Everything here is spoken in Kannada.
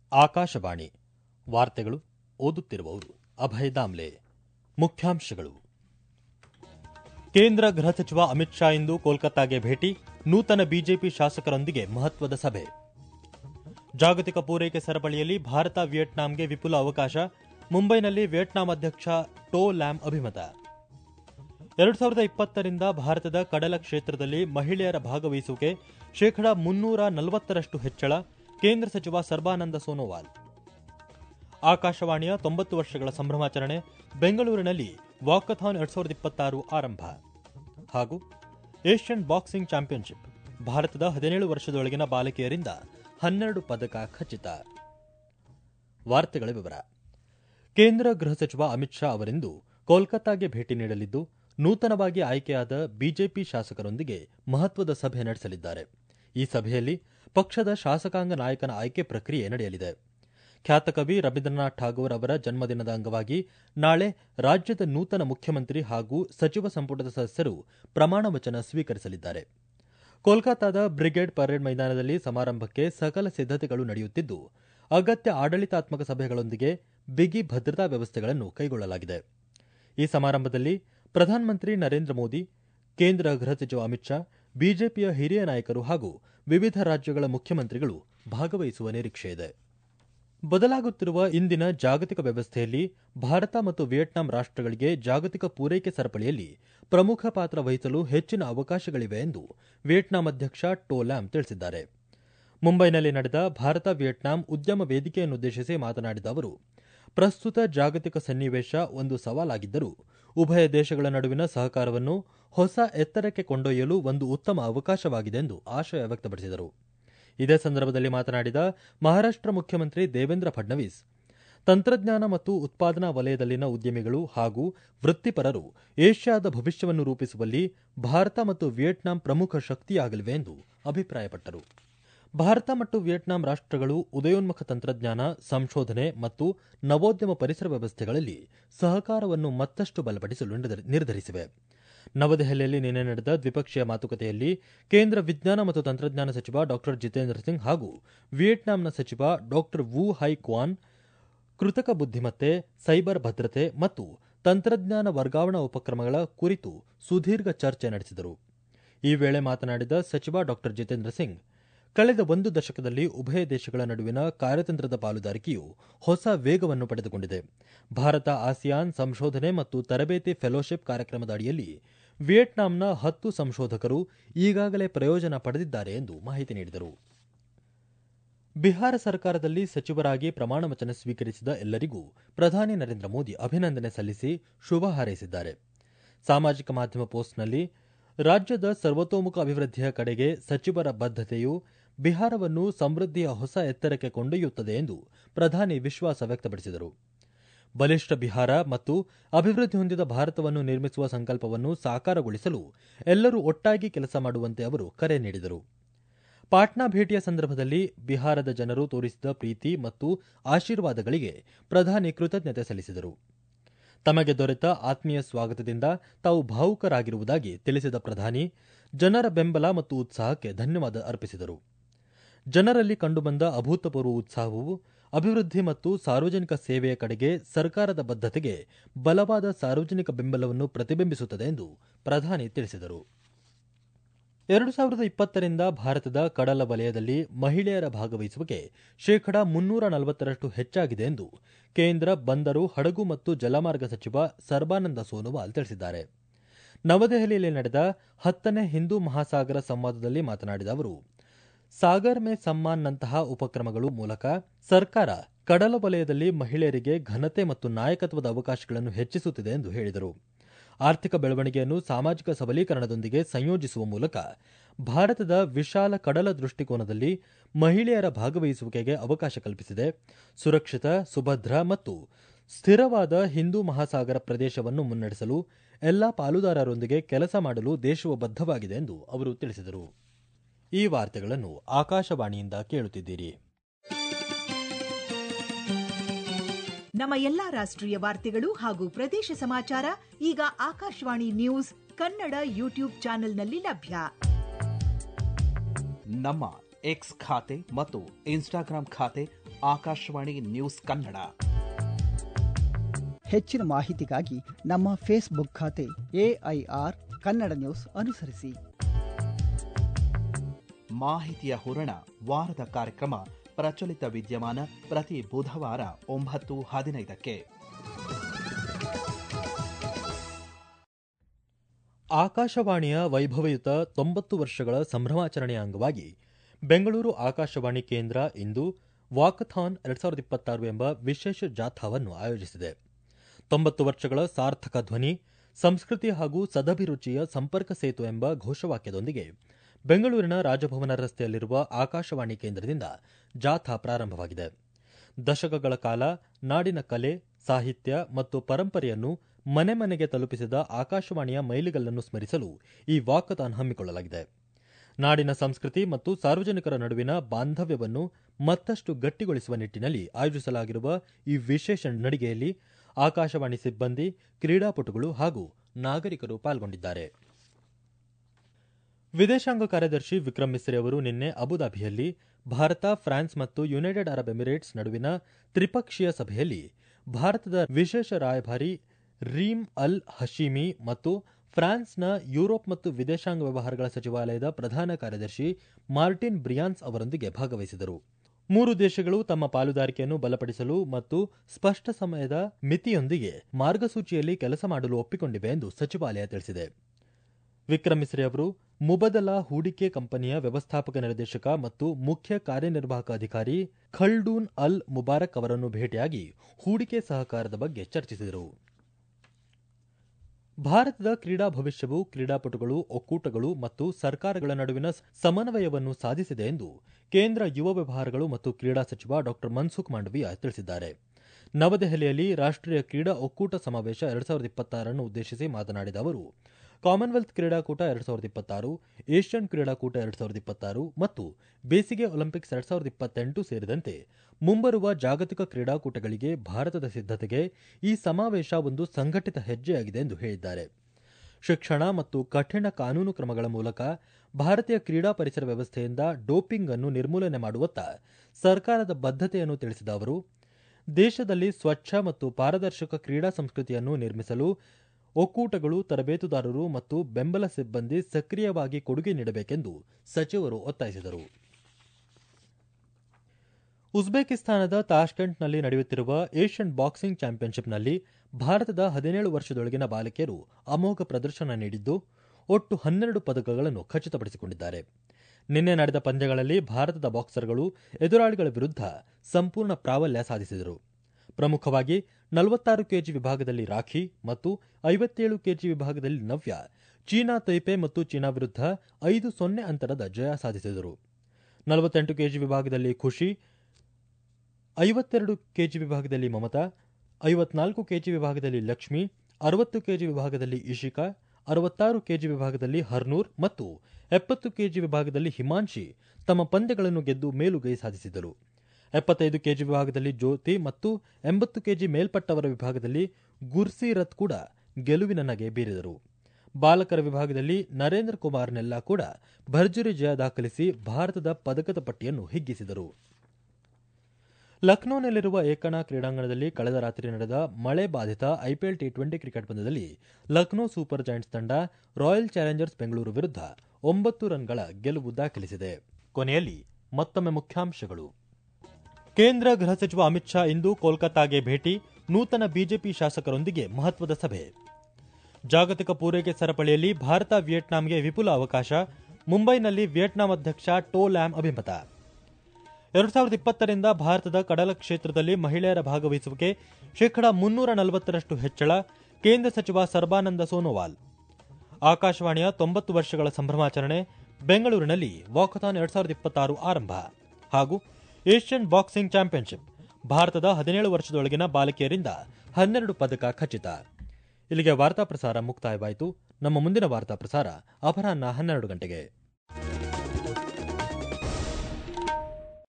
ಆಕಾಶವಾಣಿ ವಾರ್ತೆಗಳು ಓದುತ್ತಿರುವವರು ಅಭಯ್ ದಾಮ್ಲೆ ಮುಖ್ಯಾಂಶಗಳು ಕೇಂದ್ರ ಗೃಹ ಸಚಿವ ಅಮಿತ್ ಶಾ ಇಂದು ಕೋಲ್ಕತ್ತಾಗೆ ಭೇಟಿ ನೂತನ ಬಿಜೆಪಿ ಶಾಸಕರೊಂದಿಗೆ ಮಹತ್ವದ ಸಭೆ ಜಾಗತಿಕ ಪೂರೈಕೆ ಸರಪಳಿಯಲ್ಲಿ ಭಾರತ ವಿಯೆಟ್ನಾಂಗೆ ವಿಪುಲ ಅವಕಾಶ ಮುಂಬೈನಲ್ಲಿ ವಿಯೆಟ್ನಾಂ ಅಧ್ಯಕ್ಷ ಟೋ ಲ್ಯಾಮ್ ಅಭಿಮತ ಎರಡು ಸಾವಿರದ ಇಪ್ಪತ್ತರಿಂದ ಭಾರತದ ಕಡಲ ಕ್ಷೇತ್ರದಲ್ಲಿ ಮಹಿಳೆಯರ ಭಾಗವಹಿಸುವಿಕೆ ಶೇಕಡಾ ಮುನ್ನೂರ ನಲವತ್ತರಷ್ಟು ಹೆಚ್ಚಳ ಕೇಂದ್ರ ಸಚಿವ ಸರ್ಬಾನಂದ ಸೋನೋವಾಲ್ ಆಕಾಶವಾಣಿಯ ತೊಂಬತ್ತು ವರ್ಷಗಳ ಸಂಭ್ರಮಾಚರಣೆ ಬೆಂಗಳೂರಿನಲ್ಲಿ ವಾಕಥಾನ್ ಎರಡ್ ಸಾವಿರದ ಇಪ್ಪತ್ತಾರು ಆರಂಭ ಹಾಗೂ ಏಷ್ಯನ್ ಬಾಕ್ಸಿಂಗ್ ಚಾಂಪಿಯನ್ಶಿಪ್ ಭಾರತದ ಹದಿನೇಳು ವರ್ಷದೊಳಗಿನ ಬಾಲಕಿಯರಿಂದ ಹನ್ನೆರಡು ಪದಕ ಖಚಿತ ವಾರ್ತೆಗಳ ವಿವರ ಕೇಂದ್ರ ಗೃಹ ಸಚಿವ ಅಮಿತ್ ಶಾ ಅವರಿಂದು ಕೋಲ್ಕತ್ತಾಗೆ ಭೇಟಿ ನೀಡಲಿದ್ದು ನೂತನವಾಗಿ ಆಯ್ಕೆಯಾದ ಬಿಜೆಪಿ ಶಾಸಕರೊಂದಿಗೆ ಮಹತ್ವದ ಸಭೆ ನಡೆಸಲಿದ್ದಾರೆ ಈ ಸಭೆಯಲ್ಲಿ ಪಕ್ಷದ ಶಾಸಕಾಂಗ ನಾಯಕನ ಆಯ್ಕೆ ಪ್ರಕ್ರಿಯೆ ನಡೆಯಲಿದೆ ಖ್ಯಾತ ಕವಿ ರವೀಂದ್ರನಾಥ್ ಠಾಗೋರ್ ಅವರ ಜನ್ಮದಿನದ ಅಂಗವಾಗಿ ನಾಳೆ ರಾಜ್ಯದ ನೂತನ ಮುಖ್ಯಮಂತ್ರಿ ಹಾಗೂ ಸಚಿವ ಸಂಪುಟದ ಸದಸ್ಯರು ಪ್ರಮಾಣ ವಚನ ಸ್ವೀಕರಿಸಲಿದ್ದಾರೆ ಕೋಲ್ಕತ್ತಾದ ಬ್ರಿಗೇಡ್ ಪರೇಡ್ ಮೈದಾನದಲ್ಲಿ ಸಮಾರಂಭಕ್ಕೆ ಸಕಲ ಸಿದ್ದತೆಗಳು ನಡೆಯುತ್ತಿದ್ದು ಅಗತ್ಯ ಆಡಳಿತಾತ್ಮಕ ಸಭೆಗಳೊಂದಿಗೆ ಬಿಗಿ ಭದ್ರತಾ ವ್ಯವಸ್ಥೆಗಳನ್ನು ಕೈಗೊಳ್ಳಲಾಗಿದೆ ಈ ಸಮಾರಂಭದಲ್ಲಿ ಪ್ರಧಾನಮಂತ್ರಿ ನರೇಂದ್ರ ಮೋದಿ ಕೇಂದ್ರ ಗೃಹ ಸಚಿವ ಅಮಿತ್ ಶಾ ಬಿಜೆಪಿಯ ಹಿರಿಯ ನಾಯಕರು ಹಾಗೂ ವಿವಿಧ ರಾಜ್ಯಗಳ ಮುಖ್ಯಮಂತ್ರಿಗಳು ಭಾಗವಹಿಸುವ ನಿರೀಕ್ಷೆಯಿದೆ ಬದಲಾಗುತ್ತಿರುವ ಇಂದಿನ ಜಾಗತಿಕ ವ್ಯವಸ್ಥೆಯಲ್ಲಿ ಭಾರತ ಮತ್ತು ವಿಯೆಟ್ನಾಂ ರಾಷ್ಟಗಳಿಗೆ ಜಾಗತಿಕ ಪೂರೈಕೆ ಸರಪಳಿಯಲ್ಲಿ ಪ್ರಮುಖ ಪಾತ್ರ ವಹಿಸಲು ಹೆಚ್ಚಿನ ಅವಕಾಶಗಳಿವೆ ಎಂದು ವಿಯೆಟ್ನಾಂ ಅಧ್ಯಕ್ಷ ಟೋ ಲ್ಯಾಮ್ ತಿಳಿಸಿದ್ದಾರೆ ಮುಂಬೈನಲ್ಲಿ ನಡೆದ ಭಾರತ ವಿಯೆಟ್ನಾಂ ಉದ್ಯಮ ವೇದಿಕೆಯನ್ನುದ್ದೇಶಿಸಿ ಮಾತನಾಡಿದ ಅವರು ಪ್ರಸ್ತುತ ಜಾಗತಿಕ ಸನ್ನಿವೇಶ ಒಂದು ಸವಾಲಾಗಿದ್ದರೂ ಉಭಯ ದೇಶಗಳ ನಡುವಿನ ಸಹಕಾರವನ್ನು ಹೊಸ ಎತ್ತರಕ್ಕೆ ಕೊಂಡೊಯ್ಯಲು ಒಂದು ಉತ್ತಮ ಅವಕಾಶವಾಗಿದೆ ಎಂದು ಆಶಯ ವ್ಯಕ್ತಪಡಿಸಿದರು ಇದೇ ಸಂದರ್ಭದಲ್ಲಿ ಮಾತನಾಡಿದ ಮಹಾರಾಷ್ಟ್ರ ಮುಖ್ಯಮಂತ್ರಿ ದೇವೇಂದ್ರ ಫಡ್ನವೀಸ್ ತಂತ್ರಜ್ಞಾನ ಮತ್ತು ಉತ್ಪಾದನಾ ವಲಯದಲ್ಲಿನ ಉದ್ಯಮಿಗಳು ಹಾಗೂ ವೃತ್ತಿಪರರು ಏಷ್ಯಾದ ಭವಿಷ್ಯವನ್ನು ರೂಪಿಸುವಲ್ಲಿ ಭಾರತ ಮತ್ತು ವಿಯೆಟ್ನಾಂ ಪ್ರಮುಖ ಶಕ್ತಿಯಾಗಲಿವೆ ಎಂದು ಅಭಿಪ್ರಾಯಪಟ್ಟರು ಭಾರತ ಮತ್ತು ವಿಯೆಟ್ನಾಂ ರಾಷ್ಟಗಳು ಉದಯೋನ್ಮುಖ ತಂತ್ರಜ್ಞಾನ ಸಂಶೋಧನೆ ಮತ್ತು ನವೋದ್ಯಮ ಪರಿಸರ ವ್ಯವಸ್ಥೆಗಳಲ್ಲಿ ಸಹಕಾರವನ್ನು ಮತ್ತಷ್ಟು ಬಲಪಡಿಸಲು ನಿರ್ಧರಿಸಿವೆ ನವದೆಹಲಿಯಲ್ಲಿ ನಿನ್ನೆ ನಡೆದ ದ್ವಿಪಕ್ಷೀಯ ಮಾತುಕತೆಯಲ್ಲಿ ಕೇಂದ್ರ ವಿಜ್ಞಾನ ಮತ್ತು ತಂತ್ರಜ್ಞಾನ ಸಚಿವ ಡಾ ಜಿತೇಂದ್ರ ಸಿಂಗ್ ಹಾಗೂ ವಿಯೆಟ್ನಾಂನ ಸಚಿವ ಡಾ ವು ಹೈ ಕ್ವಾನ್ ಕೃತಕ ಬುದ್ದಿಮತ್ತೆ ಸೈಬರ್ ಭದ್ರತೆ ಮತ್ತು ತಂತ್ರಜ್ಞಾನ ವರ್ಗಾವಣಾ ಉಪಕ್ರಮಗಳ ಕುರಿತು ಸುದೀರ್ಘ ಚರ್ಚೆ ನಡೆಸಿದರು ಈ ವೇಳೆ ಮಾತನಾಡಿದ ಸಚಿವ ಡಾ ಜಿತೇಂದ್ರ ಸಿಂಗ್ ಕಳೆದ ಒಂದು ದಶಕದಲ್ಲಿ ಉಭಯ ದೇಶಗಳ ನಡುವಿನ ಕಾರ್ಯತಂತ್ರದ ಪಾಲುದಾರಿಕೆಯು ಹೊಸ ವೇಗವನ್ನು ಪಡೆದುಕೊಂಡಿದೆ ಭಾರತ ಆಸಿಯಾನ್ ಸಂಶೋಧನೆ ಮತ್ತು ತರಬೇತಿ ಫೆಲೋಶಿಪ್ ಕಾರ್ಯಕ್ರಮದ ಅಡಿಯಲ್ಲಿ ವಿಯೆಟ್ನಾಂನ ಹತ್ತು ಸಂಶೋಧಕರು ಈಗಾಗಲೇ ಪ್ರಯೋಜನ ಪಡೆದಿದ್ದಾರೆ ಎಂದು ಮಾಹಿತಿ ನೀಡಿದರು ಬಿಹಾರ ಸರ್ಕಾರದಲ್ಲಿ ಸಚಿವರಾಗಿ ಪ್ರಮಾಣ ವಚನ ಸ್ವೀಕರಿಸಿದ ಎಲ್ಲರಿಗೂ ಪ್ರಧಾನಿ ನರೇಂದ್ರ ಮೋದಿ ಅಭಿನಂದನೆ ಸಲ್ಲಿಸಿ ಶುಭ ಹಾರೈಸಿದ್ದಾರೆ ಸಾಮಾಜಿಕ ಮಾಧ್ಯಮ ಪೋಸ್ಟ್ನಲ್ಲಿ ರಾಜ್ಯದ ಸರ್ವತೋಮುಖ ಅಭಿವೃದ್ಧಿಯ ಕಡೆಗೆ ಸಚಿವರ ಬದ್ಧತೆಯು ಬಿಹಾರವನ್ನು ಸಮೃದ್ಧಿಯ ಹೊಸ ಎತ್ತರಕ್ಕೆ ಕೊಂಡೊಯ್ಯುತ್ತದೆ ಎಂದು ಪ್ರಧಾನಿ ವಿಶ್ವಾಸ ವ್ಯಕ್ತಪಡಿಸಿದರು ಬಲಿಷ್ಠ ಬಿಹಾರ ಮತ್ತು ಅಭಿವೃದ್ಧಿ ಹೊಂದಿದ ಭಾರತವನ್ನು ನಿರ್ಮಿಸುವ ಸಂಕಲ್ಪವನ್ನು ಸಾಕಾರಗೊಳಿಸಲು ಎಲ್ಲರೂ ಒಟ್ಟಾಗಿ ಕೆಲಸ ಮಾಡುವಂತೆ ಅವರು ಕರೆ ನೀಡಿದರು ಪಾಟ್ನಾ ಭೇಟಿಯ ಸಂದರ್ಭದಲ್ಲಿ ಬಿಹಾರದ ಜನರು ತೋರಿಸಿದ ಪ್ರೀತಿ ಮತ್ತು ಆಶೀರ್ವಾದಗಳಿಗೆ ಪ್ರಧಾನಿ ಕೃತಜ್ಞತೆ ಸಲ್ಲಿಸಿದರು ತಮಗೆ ದೊರೆತ ಆತ್ಮೀಯ ಸ್ವಾಗತದಿಂದ ತಾವು ಭಾವುಕರಾಗಿರುವುದಾಗಿ ತಿಳಿಸಿದ ಪ್ರಧಾನಿ ಜನರ ಬೆಂಬಲ ಮತ್ತು ಉತ್ಸಾಹಕ್ಕೆ ಧನ್ಯವಾದ ಅರ್ಪಿಸಿದರು ಜನರಲ್ಲಿ ಕಂಡುಬಂದ ಅಭೂತಪೂರ್ವ ಉತ್ಸಾಹವು ಅಭಿವೃದ್ಧಿ ಮತ್ತು ಸಾರ್ವಜನಿಕ ಸೇವೆಯ ಕಡೆಗೆ ಸರ್ಕಾರದ ಬದ್ಧತೆಗೆ ಬಲವಾದ ಸಾರ್ವಜನಿಕ ಬೆಂಬಲವನ್ನು ಪ್ರತಿಬಿಂಬಿಸುತ್ತದೆ ಎಂದು ಪ್ರಧಾನಿ ತಿಳಿಸಿದರು ಎರಡು ಸಾವಿರದ ಇಪ್ಪತ್ತರಿಂದ ಭಾರತದ ಕಡಲ ವಲಯದಲ್ಲಿ ಮಹಿಳೆಯರ ಭಾಗವಹಿಸುವಿಕೆ ಶೇಕಡಾ ಮುನ್ನೂರ ನಲವತ್ತರಷ್ಟು ಹೆಚ್ಚಾಗಿದೆ ಎಂದು ಕೇಂದ್ರ ಬಂದರು ಹಡಗು ಮತ್ತು ಜಲಮಾರ್ಗ ಸಚಿವ ಸರ್ಬಾನಂದ ಸೋನೋವಾಲ್ ತಿಳಿಸಿದ್ದಾರೆ ನವದೆಹಲಿಯಲ್ಲಿ ನಡೆದ ಹತ್ತನೇ ಹಿಂದೂ ಮಹಾಸಾಗರ ಸಂವಾದದಲ್ಲಿ ಮಾತನಾಡಿದ ಅವರು ಸಾಗರ್ ಮೇ ಸಮ್ಮಾನ್ನಂತಹ ಉಪಕ್ರಮಗಳು ಮೂಲಕ ಸರ್ಕಾರ ಕಡಲ ವಲಯದಲ್ಲಿ ಮಹಿಳೆಯರಿಗೆ ಘನತೆ ಮತ್ತು ನಾಯಕತ್ವದ ಅವಕಾಶಗಳನ್ನು ಹೆಚ್ಚಿಸುತ್ತಿದೆ ಎಂದು ಹೇಳಿದರು ಆರ್ಥಿಕ ಬೆಳವಣಿಗೆಯನ್ನು ಸಾಮಾಜಿಕ ಸಬಲೀಕರಣದೊಂದಿಗೆ ಸಂಯೋಜಿಸುವ ಮೂಲಕ ಭಾರತದ ವಿಶಾಲ ಕಡಲ ದೃಷ್ಟಿಕೋನದಲ್ಲಿ ಮಹಿಳೆಯರ ಭಾಗವಹಿಸುವಿಕೆಗೆ ಅವಕಾಶ ಕಲ್ಪಿಸಿದೆ ಸುರಕ್ಷಿತ ಸುಭದ್ರ ಮತ್ತು ಸ್ಥಿರವಾದ ಹಿಂದೂ ಮಹಾಸಾಗರ ಪ್ರದೇಶವನ್ನು ಮುನ್ನಡೆಸಲು ಎಲ್ಲಾ ಪಾಲುದಾರರೊಂದಿಗೆ ಕೆಲಸ ಮಾಡಲು ದೇಶವು ಬದ್ಧವಾಗಿದೆ ಎಂದು ಅವರು ತಿಳಿಸಿದರು ಈ ವಾರ್ತೆಗಳನ್ನು ಆಕಾಶವಾಣಿಯಿಂದ ಕೇಳುತ್ತಿದ್ದೀರಿ ನಮ್ಮ ಎಲ್ಲಾ ರಾಷ್ಟ್ರೀಯ ವಾರ್ತೆಗಳು ಹಾಗೂ ಪ್ರದೇಶ ಸಮಾಚಾರ ಈಗ ಆಕಾಶವಾಣಿ ನ್ಯೂಸ್ ಕನ್ನಡ ಯೂಟ್ಯೂಬ್ ಚಾನೆಲ್ನಲ್ಲಿ ಲಭ್ಯ ನಮ್ಮ ಎಕ್ಸ್ ಖಾತೆ ಮತ್ತು ಇನ್ಸ್ಟಾಗ್ರಾಂ ಖಾತೆ ಆಕಾಶವಾಣಿ ನ್ಯೂಸ್ ಕನ್ನಡ ಹೆಚ್ಚಿನ ಮಾಹಿತಿಗಾಗಿ ನಮ್ಮ ಫೇಸ್ಬುಕ್ ಖಾತೆ ಎಐಆರ್ ಕನ್ನಡ ನ್ಯೂಸ್ ಅನುಸರಿಸಿ ಮಾಹಿತಿಯ ಹೂರಣ ವಾರದ ಕಾರ್ಯಕ್ರಮ ಪ್ರಚಲಿತ ವಿದ್ಯಮಾನ ಪ್ರತಿ ಬುಧವಾರ ಒಂಬತ್ತು ಹದಿನೈದಕ್ಕೆ ಆಕಾಶವಾಣಿಯ ವೈಭವಯುತ ತೊಂಬತ್ತು ವರ್ಷಗಳ ಸಂಭ್ರಮಾಚರಣೆಯ ಅಂಗವಾಗಿ ಬೆಂಗಳೂರು ಆಕಾಶವಾಣಿ ಕೇಂದ್ರ ಇಂದು ವಾಕಥಾನ್ ಎರಡ್ ಸಾವಿರದ ಇಪ್ಪತ್ತಾರು ಎಂಬ ವಿಶೇಷ ಜಾಥಾವನ್ನು ಆಯೋಜಿಸಿದೆ ತೊಂಬತ್ತು ವರ್ಷಗಳ ಸಾರ್ಥಕ ಧ್ವನಿ ಸಂಸ್ಕೃತಿ ಹಾಗೂ ಸದಭಿರುಚಿಯ ಸಂಪರ್ಕ ಸೇತು ಎಂಬ ಘೋಷವಾಕ್ಯದೊಂದಿಗೆ ಬೆಂಗಳೂರಿನ ರಾಜಭವನ ರಸ್ತೆಯಲ್ಲಿರುವ ಆಕಾಶವಾಣಿ ಕೇಂದ್ರದಿಂದ ಜಾಥಾ ಪ್ರಾರಂಭವಾಗಿದೆ ದಶಕಗಳ ಕಾಲ ನಾಡಿನ ಕಲೆ ಸಾಹಿತ್ಯ ಮತ್ತು ಪರಂಪರೆಯನ್ನು ಮನೆ ಮನೆಗೆ ತಲುಪಿಸಿದ ಆಕಾಶವಾಣಿಯ ಮೈಲಿಗಲ್ಲನ್ನು ಸ್ಮರಿಸಲು ಈ ವಾಕಥಾನ್ ಹಮ್ಮಿಕೊಳ್ಳಲಾಗಿದೆ ನಾಡಿನ ಸಂಸ್ಕೃತಿ ಮತ್ತು ಸಾರ್ವಜನಿಕರ ನಡುವಿನ ಬಾಂಧವ್ಯವನ್ನು ಮತ್ತಷ್ಟು ಗಟ್ಟಿಗೊಳಿಸುವ ನಿಟ್ಟಿನಲ್ಲಿ ಆಯೋಜಿಸಲಾಗಿರುವ ಈ ವಿಶೇಷ ನಡಿಗೆಯಲ್ಲಿ ಆಕಾಶವಾಣಿ ಸಿಬ್ಬಂದಿ ಕ್ರೀಡಾಪಟುಗಳು ಹಾಗೂ ನಾಗರಿಕರು ಪಾಲ್ಗೊಂಡಿದ್ದಾರೆ ವಿದೇಶಾಂಗ ಕಾರ್ಯದರ್ಶಿ ವಿಕ್ರಮ್ ಮಿಸ್ರಿ ಅವರು ನಿನ್ನೆ ಅಬುದಾಬಿಯಲ್ಲಿ ಭಾರತ ಫ್ರಾನ್ಸ್ ಮತ್ತು ಯುನೈಟೆಡ್ ಅರಬ್ ಎಮಿರೇಟ್ಸ್ ನಡುವಿನ ತ್ರಿಪಕ್ಷೀಯ ಸಭೆಯಲ್ಲಿ ಭಾರತದ ವಿಶೇಷ ರಾಯಭಾರಿ ರೀಮ್ ಅಲ್ ಹಶೀಮಿ ಮತ್ತು ಫ್ರಾನ್ಸ್ನ ಯುರೋಪ್ ಮತ್ತು ವಿದೇಶಾಂಗ ವ್ಯವಹಾರಗಳ ಸಚಿವಾಲಯದ ಪ್ರಧಾನ ಕಾರ್ಯದರ್ಶಿ ಮಾರ್ಟಿನ್ ಬ್ರಿಯಾನ್ಸ್ ಅವರೊಂದಿಗೆ ಭಾಗವಹಿಸಿದರು ಮೂರು ದೇಶಗಳು ತಮ್ಮ ಪಾಲುದಾರಿಕೆಯನ್ನು ಬಲಪಡಿಸಲು ಮತ್ತು ಸ್ಪಷ್ಟ ಸಮಯದ ಮಿತಿಯೊಂದಿಗೆ ಮಾರ್ಗಸೂಚಿಯಲ್ಲಿ ಕೆಲಸ ಮಾಡಲು ಒಪ್ಪಿಕೊಂಡಿವೆ ಎಂದು ಸಚಿವಾಲಯ ತಿಳಿಸಿದೆ ವಿಕ್ರಮ್ ಮಿಸ್ರಿ ಅವರು ಮುಬದಲಾ ಹೂಡಿಕೆ ಕಂಪನಿಯ ವ್ಯವಸ್ಥಾಪಕ ನಿರ್ದೇಶಕ ಮತ್ತು ಮುಖ್ಯ ಕಾರ್ಯನಿರ್ವಾಹಕ ಅಧಿಕಾರಿ ಖಲ್ಡೂನ್ ಅಲ್ ಮುಬಾರಕ್ ಅವರನ್ನು ಭೇಟಿಯಾಗಿ ಹೂಡಿಕೆ ಸಹಕಾರದ ಬಗ್ಗೆ ಚರ್ಚಿಸಿದರು ಭಾರತದ ಕ್ರೀಡಾ ಭವಿಷ್ಯವು ಕ್ರೀಡಾಪಟುಗಳು ಒಕ್ಕೂಟಗಳು ಮತ್ತು ಸರ್ಕಾರಗಳ ನಡುವಿನ ಸಮನ್ವಯವನ್ನು ಸಾಧಿಸಿದೆ ಎಂದು ಕೇಂದ್ರ ಯುವ ವ್ಯವಹಾರಗಳು ಮತ್ತು ಕ್ರೀಡಾ ಸಚಿವ ಡಾ ಮನ್ಸುಖ್ ಮಾಂಡವೀಯ ತಿಳಿಸಿದ್ದಾರೆ ನವದೆಹಲಿಯಲ್ಲಿ ರಾಷ್ಟೀಯ ಕ್ರೀಡಾ ಒಕ್ಕೂಟ ಸಮಾವೇಶ ಎರಡ್ ಸಾವಿರದ ಇಪ್ಪತ್ತಾರನ್ನು ಉದ್ದೇಶಿಸಿ ಮಾತನಾಡಿದ ಅವರು ಕಾಮನ್ವೆಲ್ತ್ ಕ್ರೀಡಾಕೂಟ ಎರಡ್ ಸಾವಿರದ ಇಪ್ಪತ್ತಾರು ಏಷ್ಯನ್ ಕ್ರೀಡಾಕೂಟ ಎರಡ್ ಸಾವಿರದ ಇಪ್ಪತ್ತಾರು ಮತ್ತು ಬೇಸಿಗೆ ಒಲಿಂಪಿಕ್ಸ್ ಎರಡ್ ಸಾವಿರದ ಇಪ್ಪತ್ತೆಂಟು ಸೇರಿದಂತೆ ಮುಂಬರುವ ಜಾಗತಿಕ ಕ್ರೀಡಾಕೂಟಗಳಿಗೆ ಭಾರತದ ಸಿದ್ಧತೆಗೆ ಈ ಸಮಾವೇಶ ಒಂದು ಸಂಘಟಿತ ಹೆಜ್ಜೆಯಾಗಿದೆ ಎಂದು ಹೇಳಿದ್ದಾರೆ ಶಿಕ್ಷಣ ಮತ್ತು ಕಠಿಣ ಕಾನೂನು ಕ್ರಮಗಳ ಮೂಲಕ ಭಾರತೀಯ ಕ್ರೀಡಾ ಪರಿಸರ ವ್ಯವಸ್ಥೆಯಿಂದ ಡೋಪಿಂಗ್ ಅನ್ನು ನಿರ್ಮೂಲನೆ ಮಾಡುವತ್ತ ಸರ್ಕಾರದ ಬದ್ಧತೆಯನ್ನು ತಿಳಿಸಿದ ಅವರು ದೇಶದಲ್ಲಿ ಸ್ವಚ್ಛ ಮತ್ತು ಪಾರದರ್ಶಕ ಕ್ರೀಡಾ ಸಂಸ್ಕೃತಿಯನ್ನು ನಿರ್ಮಿಸಲು ಒಕ್ಕೂಟಗಳು ತರಬೇತುದಾರರು ಮತ್ತು ಬೆಂಬಲ ಸಿಬ್ಬಂದಿ ಸಕ್ರಿಯವಾಗಿ ಕೊಡುಗೆ ನೀಡಬೇಕೆಂದು ಸಚಿವರು ಒತ್ತಾಯಿಸಿದರು ಉಜ್ಬೇಕಿಸ್ತಾನದ ತಾಷ್ಕೆಂಟ್ನಲ್ಲಿ ನಡೆಯುತ್ತಿರುವ ಏಷ್ಯನ್ ಬಾಕ್ಸಿಂಗ್ ಚಾಂಪಿಯನ್ಶಿಪ್ನಲ್ಲಿ ಭಾರತದ ಹದಿನೇಳು ವರ್ಷದೊಳಗಿನ ಬಾಲಕಿಯರು ಅಮೋಘ ಪ್ರದರ್ಶನ ನೀಡಿದ್ದು ಒಟ್ಟು ಹನ್ನೆರಡು ಪದಕಗಳನ್ನು ಖಚಿತಪಡಿಸಿಕೊಂಡಿದ್ದಾರೆ ನಿನ್ನೆ ನಡೆದ ಪಂದ್ಯಗಳಲ್ಲಿ ಭಾರತದ ಬಾಕ್ಸರ್ಗಳು ಎದುರಾಳಿಗಳ ವಿರುದ್ಧ ಸಂಪೂರ್ಣ ಪ್ರಾಬಲ್ಯ ಸಾಧಿಸಿದರು ಪ್ರಮುಖವಾಗಿ ನಲವತ್ತಾರು ಕೆಜಿ ವಿಭಾಗದಲ್ಲಿ ರಾಖಿ ಮತ್ತು ಐವತ್ತೇಳು ಕೆಜಿ ವಿಭಾಗದಲ್ಲಿ ನವ್ಯ ಚೀನಾ ತೈಪೆ ಮತ್ತು ಚೀನಾ ವಿರುದ್ಧ ಐದು ಸೊನ್ನೆ ಅಂತರದ ಜಯ ಸಾಧಿಸಿದರು ನಲವತ್ತೆಂಟು ಕೆಜಿ ವಿಭಾಗದಲ್ಲಿ ಖುಷಿ ಐವತ್ತೆರಡು ಕೆಜಿ ವಿಭಾಗದಲ್ಲಿ ಮಮತಾ ಐವತ್ನಾಲ್ಕು ಕೆಜಿ ವಿಭಾಗದಲ್ಲಿ ಲಕ್ಷ್ಮಿ ಅರವತ್ತು ಕೆಜಿ ವಿಭಾಗದಲ್ಲಿ ಇಶಿಕಾ ಅರವತ್ತಾರು ಕೆಜಿ ವಿಭಾಗದಲ್ಲಿ ಹರ್ನೂರ್ ಮತ್ತು ಎಪ್ಪತ್ತು ಕೆಜಿ ವಿಭಾಗದಲ್ಲಿ ಹಿಮಾಂಶಿ ತಮ್ಮ ಪಂದ್ಯಗಳನ್ನು ಗೆದ್ದು ಮೇಲುಗೈ ಸಾಧಿಸಿದರು ಎಪ್ಪತ್ತೈದು ಕೆಜಿ ವಿಭಾಗದಲ್ಲಿ ಜ್ಯೋತಿ ಮತ್ತು ಎಂಬತ್ತು ಕೆಜಿ ಮೇಲ್ಪಟ್ಟವರ ವಿಭಾಗದಲ್ಲಿ ಗುರ್ಸಿರತ್ ಕೂಡ ಗೆಲುವಿನ ನಗೆ ಬೀರಿದರು ಬಾಲಕರ ವಿಭಾಗದಲ್ಲಿ ನರೇಂದ್ರ ಕುಮಾರ್ ನೆಲ್ಲಾ ಕೂಡ ಭರ್ಜರಿ ಜಯ ದಾಖಲಿಸಿ ಭಾರತದ ಪದಕದ ಪಟ್ಟಿಯನ್ನು ಹಿಗ್ಗಿಸಿದರು ಲಕ್ನೋನಲ್ಲಿರುವ ಏಕನಾ ಕ್ರೀಡಾಂಗಣದಲ್ಲಿ ಕಳೆದ ರಾತ್ರಿ ನಡೆದ ಮಳೆ ಬಾಧಿತ ಐಪಿಎಲ್ ಟಿ ಟ್ವೆಂಟಿ ಕ್ರಿಕೆಟ್ ಪಂದ್ಯದಲ್ಲಿ ಲಕ್ನೋ ಸೂಪರ್ ಜಾಯಿಂಟ್ಸ್ ತಂಡ ರಾಯಲ್ ಚಾಲೆಂಜರ್ಸ್ ಬೆಂಗಳೂರು ವಿರುದ್ಧ ಒಂಬತ್ತು ರನ್ಗಳ ಗೆಲುವು ದಾಖಲಿಸಿದೆ ಕೊನೆಯಲ್ಲಿ ಮತ್ತೊಮ್ಮೆ ಮುಖ್ಯಾಂಶಗಳು ಕೇಂದ್ರ ಗೃಹ ಸಚಿವ ಅಮಿತ್ ಶಾ ಇಂದು ಕೋಲ್ಕತ್ತಾಗೆ ಭೇಟಿ ನೂತನ ಬಿಜೆಪಿ ಶಾಸಕರೊಂದಿಗೆ ಮಹತ್ವದ ಸಭೆ ಜಾಗತಿಕ ಪೂರೈಕೆ ಸರಪಳಿಯಲ್ಲಿ ಭಾರತ ವಿಯೆಟ್ನಾಂಗೆ ವಿಪುಲ ಅವಕಾಶ ಮುಂಬೈನಲ್ಲಿ ವಿಯೆಟ್ನಾಂ ಅಧ್ಯಕ್ಷ ಟೋ ಲ್ಯಾಮ್ ಅಭಿಮತ ಎರಡು ಸಾವಿರದ ಇಪ್ಪತ್ತರಿಂದ ಭಾರತದ ಕಡಲ ಕ್ಷೇತ್ರದಲ್ಲಿ ಮಹಿಳೆಯರ ಭಾಗವಹಿಸುವಿಕೆ ಶೇಕಡ ಮುನ್ನೂರ ನಲವತ್ತರಷ್ಟು ಹೆಚ್ಚಳ ಕೇಂದ್ರ ಸಚಿವ ಸರ್ಬಾನಂದ ಸೋನೋವಾಲ್ ಆಕಾಶವಾಣಿಯ ತೊಂಬತ್ತು ವರ್ಷಗಳ ಸಂಭ್ರಮಾಚರಣೆ ಬೆಂಗಳೂರಿನಲ್ಲಿ ವಾಕಥಾನ್ ಎರಡ್ ಸಾವಿರದ ಇಪ್ಪತ್ತಾರು ಆರಂಭ ಹಾಗೂ ಏಷ್ಯನ್ ಬಾಕ್ಸಿಂಗ್ ಚಾಂಪಿಯನ್ಶಿಪ್ ಭಾರತದ ಹದಿನೇಳು ವರ್ಷದೊಳಗಿನ ಬಾಲಕಿಯರಿಂದ ಹನ್ನೆರಡು ಪದಕ ಖಚಿತ ಇಲ್ಲಿಗೆ ವಾರ್ತಾ ಪ್ರಸಾರ ಮುಕ್ತಾಯವಾಯಿತು ನಮ್ಮ ಮುಂದಿನ ವಾರ್ತಾ ಪ್ರಸಾರ ಅಪರಾಹ್ನ ಹನ್ನೆರಡು ಗಂಟೆಗೆ